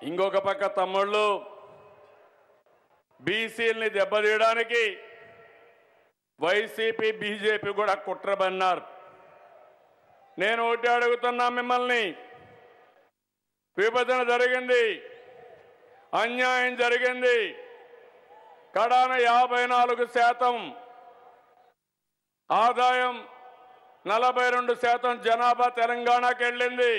ఇంకొక పక్క తమ్ముళ్ళు బీసీల్ని దెబ్బతీయడానికి వైసీపీ బీజేపీ కూడా కుట్రబన్నారు నేను ఒకటి అడుగుతున్నా మిమ్మల్ని విభజన జరిగింది అన్యాయం జరిగింది కడాన యాభై నాలుగు శాతం ఆదాయం నలభై రెండు శాతం జనాభా తెలంగాణకి వెళ్ళింది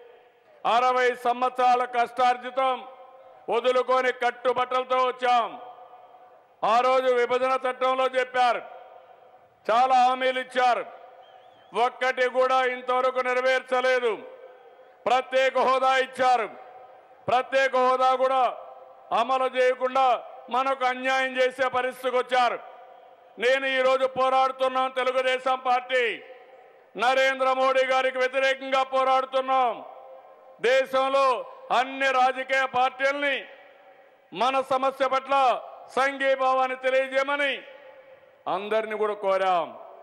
అరవై సంవత్సరాల కష్టార్జితం వదులుకొని కట్టుబట్టలతో వచ్చాం ఆ రోజు విభజన చట్టంలో చెప్పారు చాలా హామీలు ఇచ్చారు ఒక్కటి కూడా ఇంతవరకు నెరవేర్చలేదు ప్రత్యేక హోదా ఇచ్చారు ప్రత్యేక హోదా కూడా అమలు చేయకుండా మనకు అన్యాయం చేసే పరిస్థితికి వచ్చారు నేను ఈరోజు పోరాడుతున్నాం తెలుగుదేశం పార్టీ నరేంద్ర మోడీ గారికి వ్యతిరేకంగా పోరాడుతున్నాం దేశంలో అన్ని రాజకీయ పార్టీల్ని మన సమస్య పట్ల సంఘీభావాన్ని తెలియజేయమని అందరిని కూడా కోరాం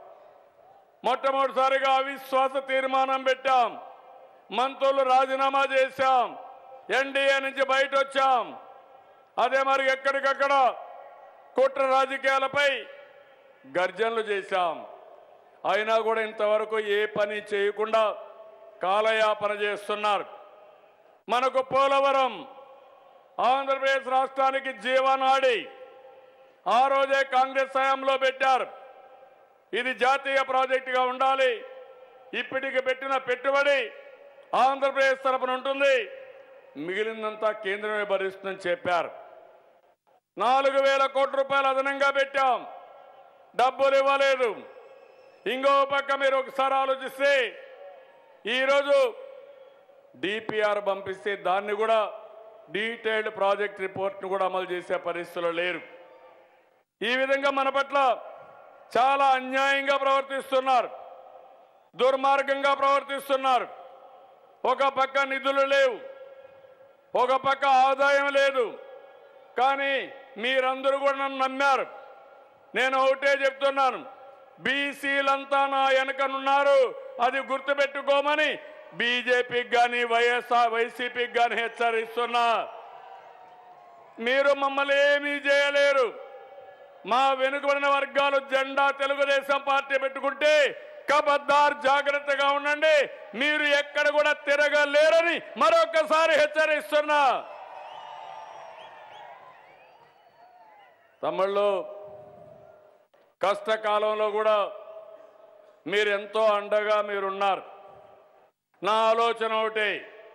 మొట్టమొదటిసారిగా అవిశ్వాస తీర్మానం పెట్టాం మంత్రులు రాజీనామా చేశాం ఎన్డీఏ నుంచి బయట వచ్చాం అదే మరి ఎక్కడికక్కడ కుట్ర రాజకీయాలపై గర్జనలు చేశాం అయినా కూడా ఇంతవరకు ఏ పని చేయకుండా కాలయాపన చేస్తున్నారు మనకు పోలవరం ఆంధ్రప్రదేశ్ రాష్ట్రానికి జీవనాడి ఆ రోజే కాంగ్రెస్ హయాంలో పెట్టారు ఇది జాతీయ ప్రాజెక్టుగా ఉండాలి ఇప్పటికి పెట్టిన పెట్టుబడి ఆంధ్రప్రదేశ్ తరపున ఉంటుంది మిగిలిందంతా కేంద్రమే భరిస్తుందని చెప్పారు నాలుగు వేల కోట్ల రూపాయలు అదనంగా పెట్టాం డబ్బులు ఇవ్వలేదు ఇంకో పక్క మీరు ఒకసారి ఆలోచిస్తే ఈరోజు డిపిఆర్ పంపిస్తే దాన్ని కూడా డీటెయిల్డ్ ప్రాజెక్ట్ రిపోర్ట్ను కూడా అమలు చేసే పరిస్థితులు లేరు ఈ విధంగా మన పట్ల చాలా అన్యాయంగా ప్రవర్తిస్తున్నారు దుర్మార్గంగా ప్రవర్తిస్తున్నారు ఒక పక్క నిధులు లేవు ఒక పక్క ఆదాయం లేదు కానీ మీరందరూ కూడా నన్ను నమ్మారు నేను ఒకటే చెప్తున్నాను బీసీలంతా నా వెనకనున్నారు అది గుర్తుపెట్టుకోమని బీజేపీకి కానీ వైఎస్ఆర్ వైసీపీకి కానీ హెచ్చరిస్తున్నా మీరు మమ్మల్ని ఏమీ చేయలేరు మా వెనుకబడిన వర్గాలు జెండా తెలుగుదేశం పార్టీ పెట్టుకుంటే కబద్దార్ జాగ్రత్తగా ఉండండి మీరు ఎక్కడ కూడా తిరగలేరని మరొకసారి హెచ్చరిస్తున్నా తమ్ముళ్ళు కష్టకాలంలో కూడా మీరు ఎంతో అండగా మీరున్నారు నా ఆలోచన ఒకటి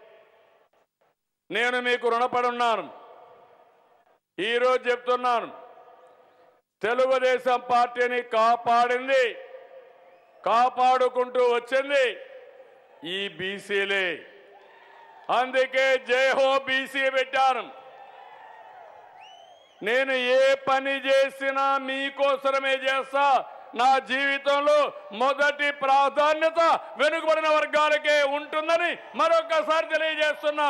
నేను మీకు రుణపడి ఉన్నాను ఈరోజు చెప్తున్నాను తెలుగుదేశం పార్టీని కాపాడింది కాపాడుకుంటూ వచ్చింది ఈ బీసీలే అందుకే జై హో బీసీ పెట్టాను నేను ఏ పని చేసినా మీకోసరమే చేస్తా నా జీవితంలో మొదటి ప్రాధాన్యత వెనుకబడిన వర్గాలకే ఉంటుందని మరొకసారి తెలియజేస్తున్నా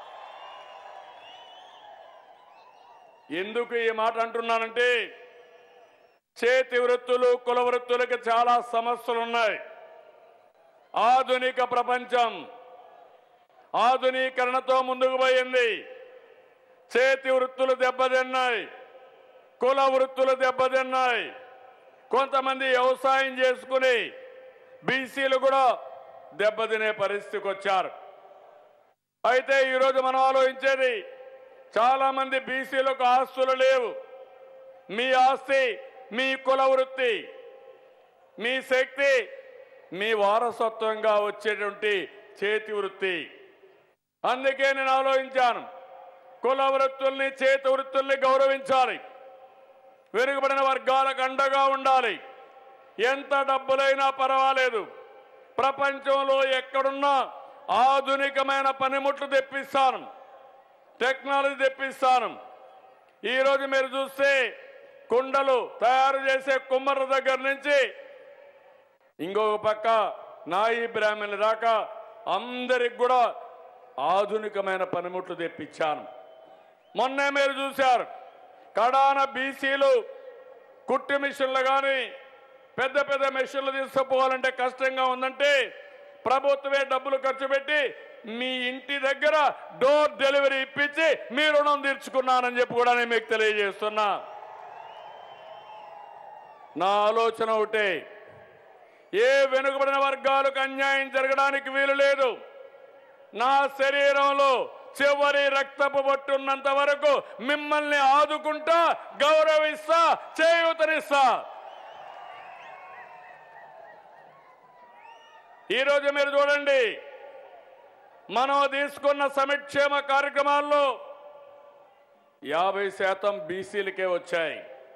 ఎందుకు ఈ మాట అంటున్నానంటే చేతి వృత్తులు కుల వృత్తులకి చాలా సమస్యలు ఉన్నాయి ఆధునిక ప్రపంచం ఆధునీకరణతో ముందుకు పోయింది చేతి వృత్తులు దెబ్బతిన్నాయి కుల వృత్తులు దెబ్బతిన్నాయి కొంతమంది వ్యవసాయం చేసుకుని బీసీలు కూడా దెబ్బతినే పరిస్థితికి వచ్చారు అయితే ఈరోజు మనం ఆలోచించేది చాలా మంది బీసీలకు ఆస్తులు లేవు మీ ఆస్తి మీ కుల వృత్తి మీ శక్తి మీ వారసత్వంగా వచ్చేటువంటి చేతి వృత్తి అందుకే నేను ఆలోచించాను కుల వృత్తుల్ని చేతి వృత్తుల్ని గౌరవించాలి వెనుకబడిన వర్గాలకు అండగా ఉండాలి ఎంత డబ్బులైనా పర్వాలేదు ప్రపంచంలో ఎక్కడున్నా ఆధునికమైన పనిముట్లు తెప్పిస్తాను టెక్నాలజీ తెప్పిస్తాను ఈరోజు మీరు చూస్తే కుండలు తయారు చేసే కుమ్మర్ల దగ్గర నుంచి ఇంకొక పక్క నాయి బ్రాహ్మణుల దాకా అందరికి కూడా ఆధునికమైన పనిముట్లు తెప్పించాను మొన్నే మీరు చూశారు కడాన బీసీలు కుట్టి మిషన్లు కానీ పెద్ద పెద్ద మిషన్లు తీసుకుపోవాలంటే కష్టంగా ఉందంటే ప్రభుత్వమే డబ్బులు ఖర్చు పెట్టి మీ ఇంటి దగ్గర డోర్ డెలివరీ ఇప్పించి మీ రుణం తీర్చుకున్నానని చెప్పి కూడా నేను మీకు తెలియజేస్తున్నా నా ఆలోచన ఒకటే ఏ వెనుకబడిన వర్గాలకు అన్యాయం జరగడానికి వీలు లేదు నా శరీరంలో చివరి రక్తపు బొట్టున్నంత వరకు మిమ్మల్ని ఆదుకుంటా గౌరవిస్తా చేయూతనిస్తా ఈరోజు మీరు చూడండి మనం తీసుకున్న సంక్షేమ కార్యక్రమాల్లో యాభై శాతం బీసీలకే వచ్చాయి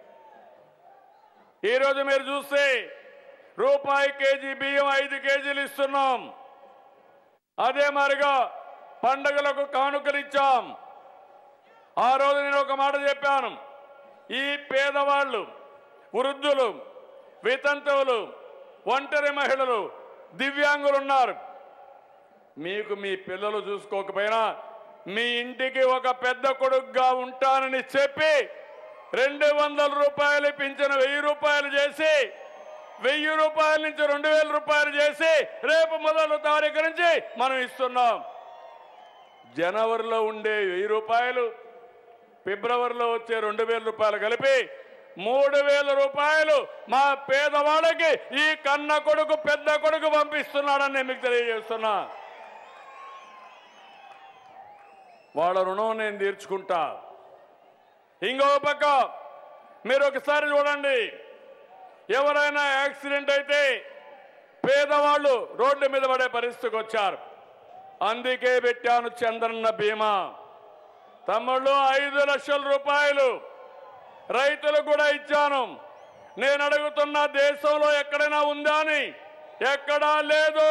ఈరోజు మీరు చూస్తే రూపాయి కేజీ బియ్యం ఐదు కేజీలు ఇస్తున్నాం అదే మరిగా పండగలకు కానుకలు ఇచ్చాం ఆ రోజు నేను ఒక మాట చెప్పాను ఈ పేదవాళ్ళు వృద్ధులు వితంతువులు ఒంటరి మహిళలు దివ్యాంగులు ఉన్నారు మీకు మీ పిల్లలు చూసుకోకపోయినా మీ ఇంటికి ఒక పెద్ద కొడుకుగా ఉంటానని చెప్పి రెండు వందల రూపాయలు పింఛను వెయ్యి రూపాయలు చేసి వెయ్యి రూపాయల నుంచి రెండు వేల రూపాయలు చేసి రేపు మొదలు తారీఖు నుంచి మనం ఇస్తున్నాం జనవరిలో ఉండే వెయ్యి రూపాయలు ఫిబ్రవరిలో వచ్చే రెండు వేల రూపాయలు కలిపి మూడు వేల రూపాయలు మా పేదవాళ్ళకి ఈ కన్న కొడుకు పెద్ద కొడుకు పంపిస్తున్నాడని నేను మీకు తెలియజేస్తున్నా వాళ్ళ రుణం నేను తీర్చుకుంటా ఇంకో పక్క మీరు ఒకసారి చూడండి ఎవరైనా యాక్సిడెంట్ అయితే పేదవాళ్ళు రోడ్డు మీద పడే పరిస్థితికి వచ్చారు అందుకే పెట్టాను చంద్రన్న బీమా తమ్ముళ్ళు ఐదు లక్షల రూపాయలు రైతులకు కూడా ఇచ్చాను నేను అడుగుతున్న దేశంలో ఎక్కడైనా ఉందా అని ఎక్కడా లేదు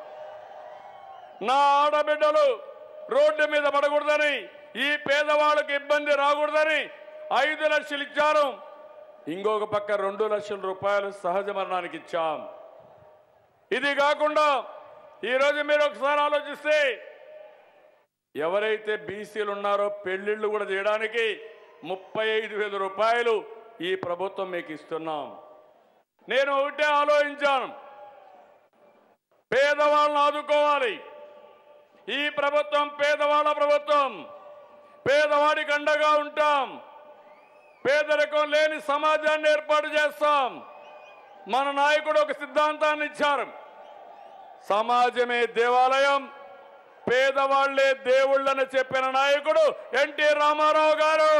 నా ఆడబిడ్డలు రోడ్డు మీద పడకూడదని ఈ పేదవాళ్ళకి ఇబ్బంది రాకూడదని ఐదు లక్షలు ఇచ్చారు ఇంకొక పక్క రెండు లక్షల రూపాయలు సహజ మరణానికి ఇచ్చాం ఇది కాకుండా ఈరోజు మీరు ఒకసారి ఆలోచిస్తే ఎవరైతే బీసీలు ఉన్నారో పెళ్లిళ్ళు కూడా చేయడానికి ముప్పై ఐదు వేల రూపాయలు ఈ ప్రభుత్వం మీకు ఇస్తున్నాం నేను ఒకటే ఆలోచించాను పేదవాళ్ళని ఆదుకోవాలి ఈ ప్రభుత్వం పేదవాళ్ళ ప్రభుత్వం పేదవాడికి అండగా ఉంటాం పేదరికం లేని సమాజాన్ని ఏర్పాటు చేస్తాం మన నాయకుడు ఒక సిద్ధాంతాన్ని ఇచ్చారు సమాజమే దేవాలయం పేదవాళ్లే దేవుళ్ళని చెప్పిన నాయకుడు ఎన్టీ రామారావు గారు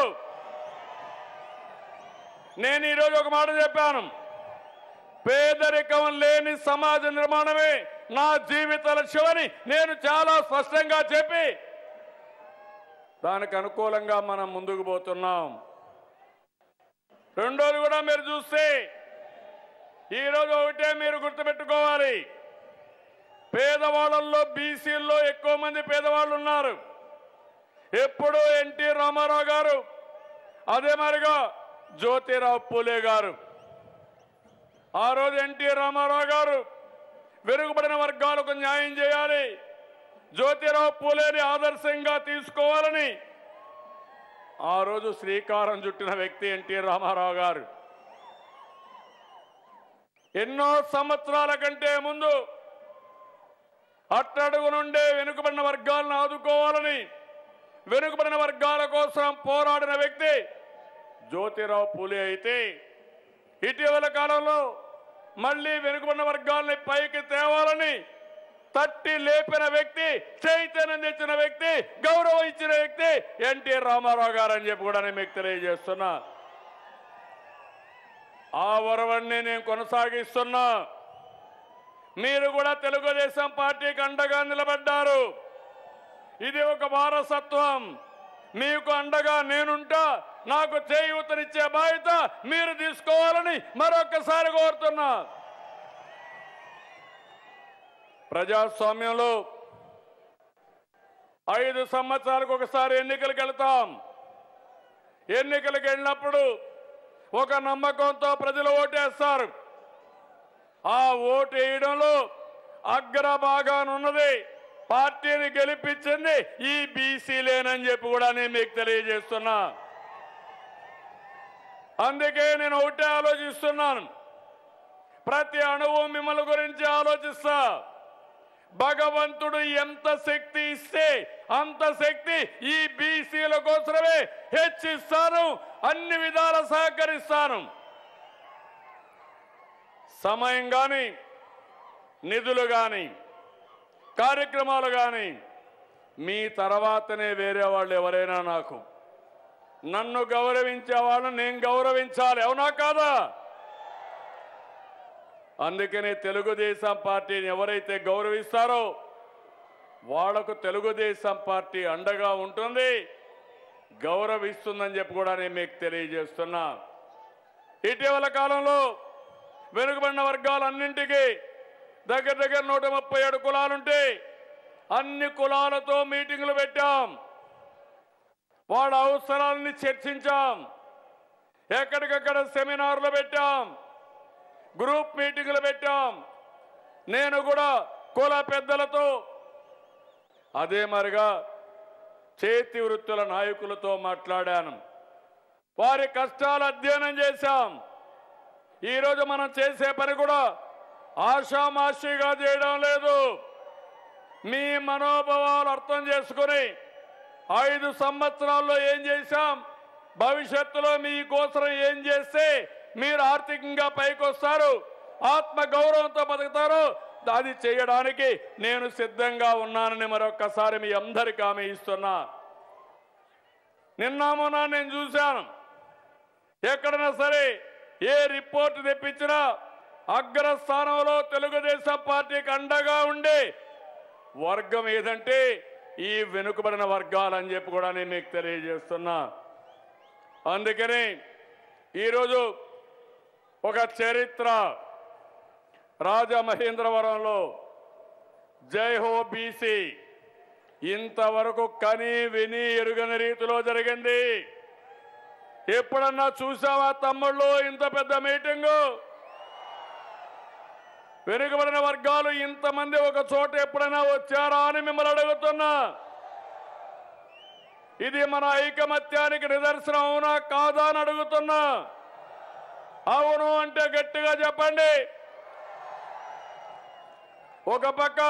నేను ఈరోజు ఒక మాట చెప్పాను పేదరికం లేని సమాజ నిర్మాణమే నా జీవిత లక్ష్యమని నేను చాలా స్పష్టంగా చెప్పి దానికి అనుకూలంగా మనం ముందుకు పోతున్నాం రెండోది కూడా మీరు చూస్తే ఈరోజు ఒకటే మీరు గుర్తుపెట్టుకోవాలి పేదవాళ్ళల్లో బీసీల్లో ఎక్కువ మంది పేదవాళ్ళు ఉన్నారు ఎప్పుడూ ఎన్టీ రామారావు గారు అదే మరిగా జ్యోతిరావు పూలే గారు ఆ రోజు ఎన్టీ రామారావు గారు వెనుకబడిన వర్గాలకు న్యాయం చేయాలి జ్యోతిరావు పూలేని ఆదర్శంగా తీసుకోవాలని ఆ రోజు శ్రీకారం చుట్టిన వ్యక్తి ఎన్టీ రామారావు గారు ఎన్నో సంవత్సరాల కంటే ముందు అట్టడుగు నుండే వెనుకబడిన వర్గాలను ఆదుకోవాలని వెనుకబడిన వర్గాల కోసం పోరాడిన వ్యక్తి జ్యోతిరావు పూలే అయితే ఇటీవల కాలంలో మళ్ళీ వెనుకబడిన వర్గాల్ని పైకి తేవాలని తట్టి లేపిన వ్యక్తి చైతన్యం తెచ్చిన వ్యక్తి గౌరవం ఇచ్చిన వ్యక్తి ఎన్టీ రామారావు గారు అని చెప్పి కూడా నేను మీకు తెలియజేస్తున్నా ఆ వరవణ్ణి నేను కొనసాగిస్తున్నా మీరు కూడా తెలుగుదేశం పార్టీకి అండగా నిలబడ్డారు ఇది ఒక వారసత్వం మీకు అండగా నేనుంటా నాకు చేయూతనిచ్చే బాధ్యత మీరు తీసుకోవాలని మరొకసారి కోరుతున్నా ప్రజాస్వామ్యంలో ఐదు సంవత్సరాలకు ఒకసారి ఎన్నికలకు వెళ్తాం ఎన్నికలకు వెళ్ళినప్పుడు ఒక నమ్మకంతో ప్రజలు ఓటేస్తారు ఆ ఓటు వేయడంలో అగ్రభాగానున్నది పార్టీని గెలిపించింది ఈ బీసీలేనని చెప్పి కూడా నేను మీకు తెలియజేస్తున్నా అందుకే నేను ఒకటే ఆలోచిస్తున్నాను ప్రతి అణువు మిమ్మల్ని గురించి ఆలోచిస్తా భగవంతుడు ఎంత శక్తి ఇస్తే అంత శక్తి ఈ బీసీల కోసమే హెచ్చిస్తాను అన్ని విధాల సహకరిస్తాను సమయం కానీ నిధులు కానీ కార్యక్రమాలు కానీ మీ తర్వాతనే వేరే వాళ్ళు ఎవరైనా నాకు నన్ను గౌరవించే వాళ్ళని నేను గౌరవించాలి అవునా కాదా అందుకనే తెలుగుదేశం పార్టీని ఎవరైతే గౌరవిస్తారో వాళ్లకు తెలుగుదేశం పార్టీ అండగా ఉంటుంది గౌరవిస్తుందని చెప్పి కూడా నేను మీకు తెలియజేస్తున్నా ఇటీవల కాలంలో వెనుకబడిన వర్గాలన్నింటికి దగ్గర దగ్గర నూట ముప్పై ఏడు కులాలుంటే అన్ని కులాలతో మీటింగులు పెట్టాం వాళ్ళ అవసరాలని చర్చించాం ఎక్కడికక్కడ సెమినార్లు పెట్టాం గ్రూప్ మీటింగులు పెట్టాం నేను కూడా కుల పెద్దలతో అదే మరిగా చేతి వృత్తుల నాయకులతో మాట్లాడాను వారి కష్టాలు అధ్యయనం చేశాం ఈరోజు మనం చేసే పని కూడా ఆషామాషిగా చేయడం లేదు మీ మనోభావాలు అర్థం చేసుకుని ఐదు సంవత్సరాల్లో ఏం చేశాం భవిష్యత్తులో మీకోసం ఏం చేస్తే మీరు ఆర్థికంగా పైకి వస్తారు ఆత్మ గౌరవంతో బతుకుతారు అది చేయడానికి నేను సిద్ధంగా ఉన్నానని మరొక్కసారి మీ అందరికీ హామీ ఇస్తున్నా నిన్న మొన్న నేను చూశాను ఎక్కడైనా సరే ఏ రిపోర్ట్ తెప్పించినా అగ్రస్థానంలో తెలుగుదేశం పార్టీకి అండగా ఉండే వర్గం ఏదంటే ఈ వెనుకబడిన వర్గాలని చెప్పి కూడా నేను మీకు తెలియజేస్తున్నా అందుకని ఈరోజు ఒక చరిత్ర రాజమహేంద్రవరంలో జై హో బీసీ ఇంతవరకు కని విని ఎరుగని రీతిలో జరిగింది ఎప్పుడన్నా చూసావా తమ్ముళ్ళు ఇంత పెద్ద మీటింగు వెనుకబడిన వర్గాలు ఇంతమంది ఒక చోట ఎప్పుడైనా వచ్చారా అని మిమ్మల్ని అడుగుతున్నా ఇది మన ఐకమత్యానికి నిదర్శనం అవునా కాదా అని అడుగుతున్నా అవును అంటే గట్టిగా చెప్పండి ఒక పక్క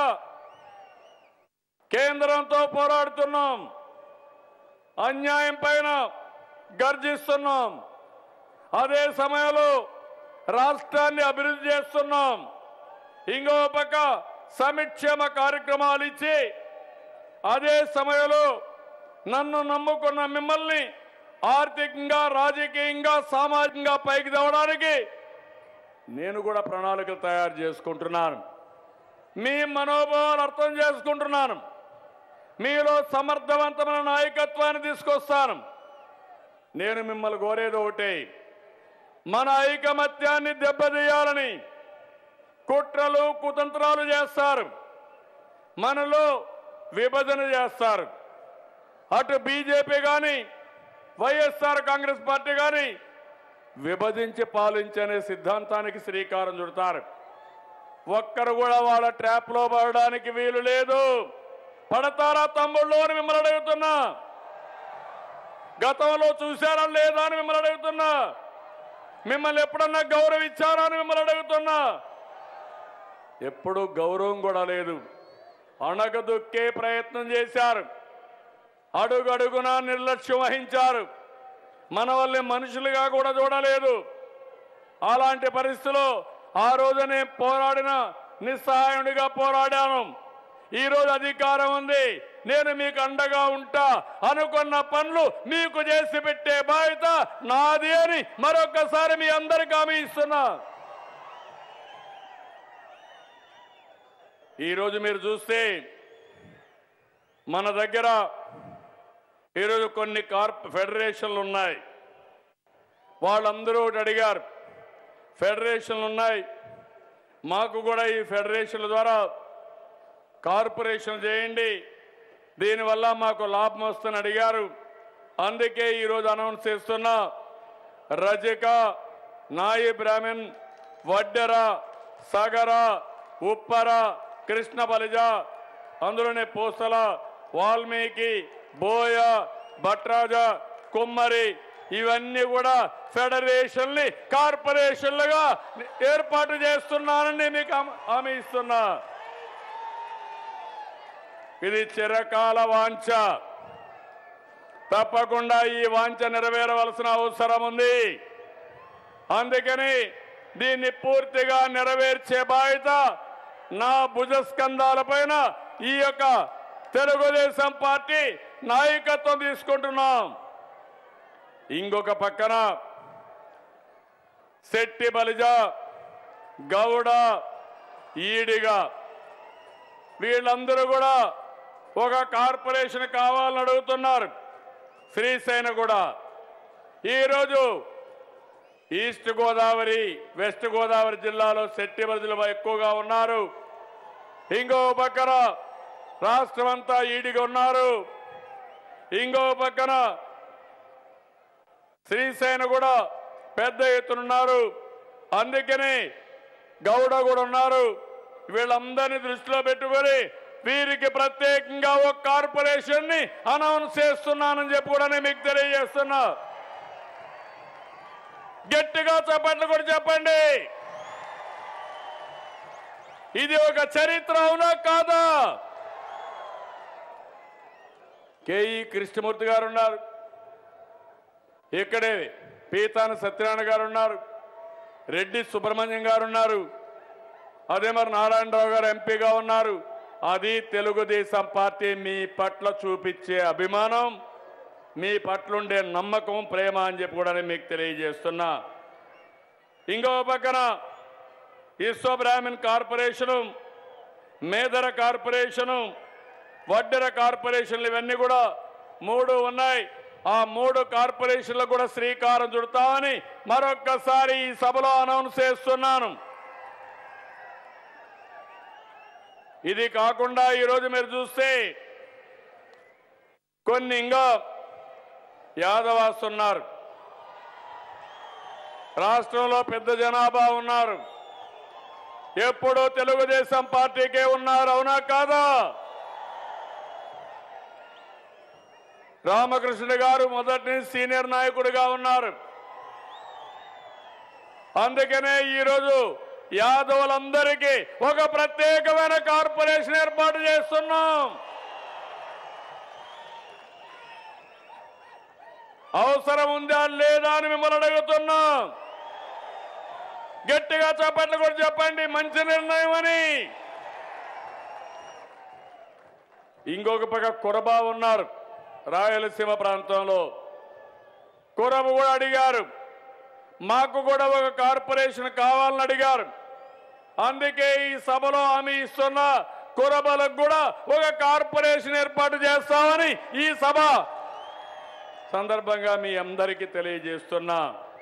కేంద్రంతో పోరాడుతున్నాం అన్యాయం పైన గర్జిస్తున్నాం అదే సమయంలో రాష్ట్రాన్ని అభివృద్ధి చేస్తున్నాం ఇంకో పక్క సమిక్షేమ కార్యక్రమాలు ఇచ్చి అదే సమయంలో నన్ను నమ్ముకున్న మిమ్మల్ని ఆర్థికంగా రాజకీయంగా సామాజికంగా పైకి తేవడానికి నేను కూడా ప్రణాళికలు తయారు చేసుకుంటున్నాను మీ మనోభావాలు అర్థం చేసుకుంటున్నాను మీలో సమర్థవంతమైన నాయకత్వాన్ని తీసుకొస్తాను నేను మిమ్మల్ని కోరేది ఒకటే మన ఐకమత్యాన్ని దెబ్బతీయాలని కుట్రలు కుతంత్రాలు చేస్తారు మనలో విభజన చేస్తారు అటు బీజేపీ కానీ వైఎస్ఆర్ కాంగ్రెస్ పార్టీ కానీ విభజించి పాలించనే సిద్ధాంతానికి శ్రీకారం చుడతారు ఒక్కరు కూడా వాళ్ళ ట్రాప్ లో పడడానికి వీలు లేదు పడతారా తమ్ముళ్ళు అని మిమ్మల్ని అడుగుతున్నా గతంలో చూశారా లేదా అని మిమ్మల్ని అడుగుతున్నా మిమ్మల్ని ఎప్పుడన్నా గౌరవించారా అని మిమ్మల్ని అడుగుతున్నా ఎప్పుడు గౌరవం కూడా లేదు అణగదొక్కే ప్రయత్నం చేశారు అడుగడుగున నిర్లక్ష్యం వహించారు మన వల్లే మనుషులుగా కూడా చూడలేదు అలాంటి పరిస్థితిలో ఆ రోజునే పోరాడిన నిస్సహాయుడిగా పోరాడాను ఈ రోజు అధికారం ఉంది నేను మీకు అండగా ఉంటా అనుకున్న పనులు మీకు చేసి పెట్టే బాధ్యత నాది అని మరొకసారి మీ అందరికీ హామీ ఇస్తున్నా ఈరోజు మీరు చూస్తే మన దగ్గర ఈరోజు కొన్ని కార్ప్ ఫెడరేషన్లు ఉన్నాయి వాళ్ళందరూ ఒకటి అడిగారు ఫెడరేషన్లు ఉన్నాయి మాకు కూడా ఈ ఫెడరేషన్ల ద్వారా కార్పొరేషన్ చేయండి దీనివల్ల మాకు లాభం వస్తుందని అడిగారు అందుకే ఈరోజు అనౌన్స్ చేస్తున్నా రజక నాయి బ్రాహ్మణ్ వడ్డెర సగర ఉప్పర కృష్ణ బలిజ అందులోనే పూసల వాల్మీకి బోయ భట్రాజ కుమ్మరి ఇవన్నీ కూడా ఫెడరేషన్ని కార్పొరేషన్లుగా ఏర్పాటు చేస్తున్నానని మీకు హామీ- హామీ ఇస్తున్నా ఇది చిరకాల వాంఛ తప్పకుండా ఈ వాంఛ నెరవేరవలసిన అవసరం ఉంది అందుకని దీన్ని పూర్తిగా నెరవేర్చే బాధ్యత నా భుజస్కంధాలపైన ఈ యొక్క తెలుగుదేశం పార్టీ నాయకత్వం తీసుకుంటున్నాం ఇంకొక పక్కన శెట్టి బలిజ గౌడ ఈడిగా వీళ్ళందరూ కూడా ఒక కార్పొరేషన్ కావాలని అడుగుతున్నారు శ్రీసేన కూడా ఈరోజు ఈస్ట్ గోదావరి వెస్ట్ గోదావరి జిల్లాలో శెట్టి బలిజలు ఎక్కువగా ఉన్నారు ఇంకో పక్కన రాష్ట్రం అంతా ఈడిగా ఉన్నారు ఇంకో పక్కన శ్రీసేన కూడా పెద్ద ఎత్తున ఉన్నారు అందుకని గౌడ కూడా ఉన్నారు వీళ్ళందరినీ దృష్టిలో పెట్టుకొని వీరికి ప్రత్యేకంగా ఒక కార్పొరేషన్ ని అనౌన్స్ చేస్తున్నానని చెప్పి కూడా నేను మీకు తెలియజేస్తున్నా గట్టిగా చప్పట్లు కూడా చెప్పండి ఇది ఒక చరిత్ర అవునా కాదా కేఈ కృష్ణమూర్తి గారు ఉన్నారు ఇక్కడే పీతాన సత్యనారాయణ గారు ఉన్నారు రెడ్డి సుబ్రహ్మణ్యం గారు ఉన్నారు అదే మరి నారాయణరావు గారు ఎంపీగా ఉన్నారు అది తెలుగుదేశం పార్టీ మీ పట్ల చూపించే అభిమానం మీ పట్ల ఉండే నమ్మకం ప్రేమ అని చెప్పి కూడా నేను మీకు తెలియజేస్తున్నా ఇంకో పక్కన విశ్వ బ్రాహ్మణ్ కార్పొరేషను మేదర కార్పొరేషను వడ్డెర కార్పొరేషన్లు ఇవన్నీ కూడా మూడు ఉన్నాయి ఆ మూడు కార్పొరేషన్లకు కూడా శ్రీకారం చుడతామని మరొక్కసారి ఈ సభలో అనౌన్స్ చేస్తున్నాను ఇది కాకుండా ఈరోజు మీరు చూస్తే కొన్ని ఇంకా యాదవాస్ ఉన్నారు రాష్ట్రంలో పెద్ద జనాభా ఉన్నారు ఎప్పుడూ తెలుగుదేశం పార్టీకే ఉన్నారు అవునా కాదా రామకృష్ణ గారు మొదటి నుంచి సీనియర్ నాయకుడిగా ఉన్నారు అందుకనే ఈరోజు యాదవులందరికీ ఒక ప్రత్యేకమైన కార్పొరేషన్ ఏర్పాటు చేస్తున్నాం అవసరం ఉందా లేదా అని మిమ్మల్ని అడుగుతున్నాం గట్టిగా చప్పట్లు కూడా చెప్పండి మంచి నిర్ణయం అని ఇంకొక పక్క కురబా ఉన్నారు రాయలసీమ ప్రాంతంలో కురబ కూడా అడిగారు మాకు కూడా ఒక కార్పొరేషన్ కావాలని అడిగారు అందుకే ఈ సభలో హామీ ఇస్తున్న కురబలకు కూడా ఒక కార్పొరేషన్ ఏర్పాటు చేస్తామని ఈ సభ సందర్భంగా మీ అందరికీ తెలియజేస్తున్నా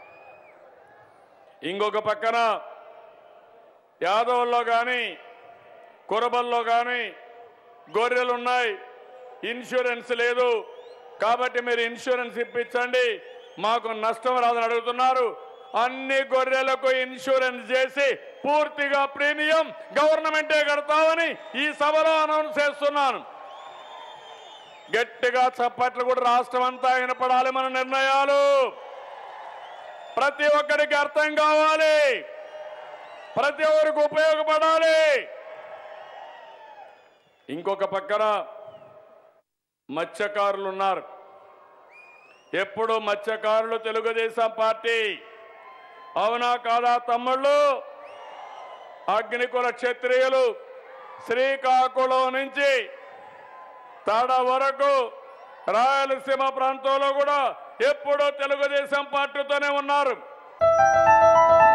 ఇంకొక పక్కన యాదవుల్లో కానీ కురబల్లో కానీ గొర్రెలు ఉన్నాయి ఇన్సూరెన్స్ లేదు కాబట్టి మీరు ఇన్సూరెన్స్ ఇప్పించండి మాకు నష్టం రాదని అడుగుతున్నారు అన్ని గొర్రెలకు ఇన్సూరెన్స్ చేసి పూర్తిగా ప్రీమియం గవర్నమెంటే కడతామని ఈ సభలో అనౌన్స్ చేస్తున్నాను గట్టిగా చప్పట్లు కూడా రాష్ట్రం అంతా వినపడాలి మన నిర్ణయాలు ప్రతి ఒక్కరికి అర్థం కావాలి ప్రతి ఒక్కరికి ఉపయోగపడాలి ఇంకొక పక్కన మత్స్యకారులు ఉన్నారు ఎప్పుడు మత్స్యకారులు తెలుగుదేశం పార్టీ అవునా కాదా తమ్ముళ్ళు అగ్నికుల క్షత్రియులు శ్రీకాకుళం నుంచి తడ వరకు రాయలసీమ ప్రాంతంలో కూడా ఎప్పుడూ తెలుగుదేశం పార్టీతోనే ఉన్నారు